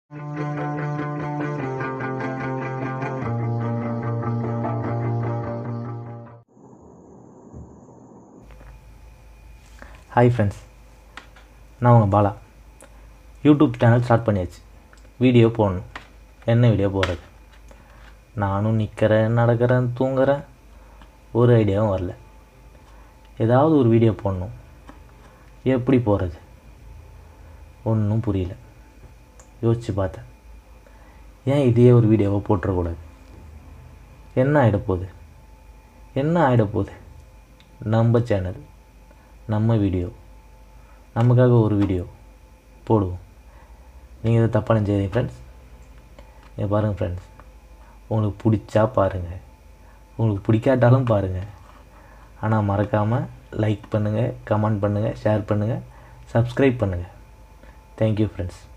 hi friends நான் உங்கள் Bala YouTube channel start பண்ணியாச்சு வீடியோ போடணும் என்ன வீடியோ போடுறது நானும் நிற்கிறேன் நடக்கிறேன் தூங்குறேன் ஒரு ஐடியாவும் வரல ஏதாவது ஒரு வீடியோ போடணும் எப்படி போகிறது ஒன்றும் புரியல யோசித்து பார்த்தேன் ஏன் இதையே ஒரு வீடியோவை போட்டுறக்கூடாது என்ன ஆகிடப்போகுது என்ன ஆகிடப்போகுது நம்ம சேனல் நம்ம வீடியோ நமக்காக ஒரு வீடியோ போடுவோம் நீங்கள் இதை தப்பாக நினச்சாதீங்க ஃப்ரெண்ட்ஸ் நீங்கள் பாருங்கள் ஃப்ரெண்ட்ஸ் உங்களுக்கு பிடிச்சா பாருங்கள் உங்களுக்கு பிடிக்காட்டாலும் பாருங்கள் ஆனால் மறக்காமல் லைக் பண்ணுங்கள் கமெண்ட் பண்ணுங்கள் ஷேர் பண்ணுங்கள் சப்ஸ்கிரைப் பண்ணுங்கள் தேங்க்யூ ஃப்ரெண்ட்ஸ்